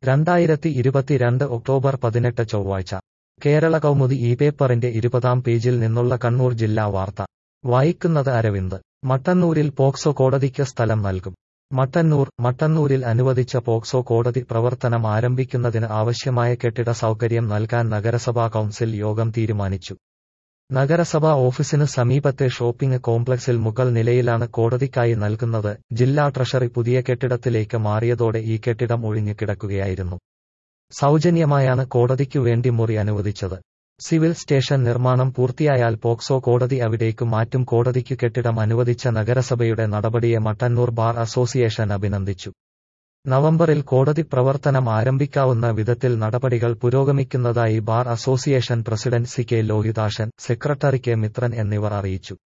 രണ്ടായിരത്തി ഇരുപത്തിരണ്ട് ഒക്ടോബർ പതിനെട്ട് ചൊവ്വാഴ്ച കേരള കൗമുദി ഈ പേപ്പറിന്റെ ഇരുപതാം പേജിൽ നിന്നുള്ള കണ്ണൂർ ജില്ലാ വാർത്ത വായിക്കുന്നത് അരവിന്ദ് മട്ടന്നൂരിൽ പോക്സോ കോടതിക്ക് സ്ഥലം നൽകും മട്ടന്നൂർ മട്ടന്നൂരിൽ അനുവദിച്ച പോക്സോ കോടതി പ്രവർത്തനം ആരംഭിക്കുന്നതിന് ആവശ്യമായ കെട്ടിട സൗകര്യം നൽകാൻ നഗരസഭാ കൗൺസിൽ യോഗം തീരുമാനിച്ചു നഗരസഭാ ഓഫീസിന് സമീപത്തെ ഷോപ്പിംഗ് കോംപ്ലക്സിൽ മുകൾ നിലയിലാണ് കോടതിക്കായി നൽകുന്നത് ജില്ലാ ട്രഷറി പുതിയ കെട്ടിടത്തിലേക്ക് മാറിയതോടെ ഈ കെട്ടിടം ഒഴിഞ്ഞു കിടക്കുകയായിരുന്നു സൗജന്യമായാണ് കോടതിക്കു വേണ്ടി മുറി അനുവദിച്ചത് സിവിൽ സ്റ്റേഷൻ നിർമ്മാണം പൂർത്തിയായാൽ പോക്സോ കോടതി അവിടേക്ക് മാറ്റും കോടതിക്കു കെട്ടിടം അനുവദിച്ച നഗരസഭയുടെ നടപടിയെ മട്ടന്നൂർ ബാർ അസോസിയേഷൻ അഭിനന്ദിച്ചു നവംബറിൽ കോടതി പ്രവർത്തനം ആരംഭിക്കാവുന്ന വിധത്തിൽ നടപടികൾ പുരോഗമിക്കുന്നതായി bar association president C K Lohithakshan secretary K Mithran എന്നിവർ അറിയിച്ചു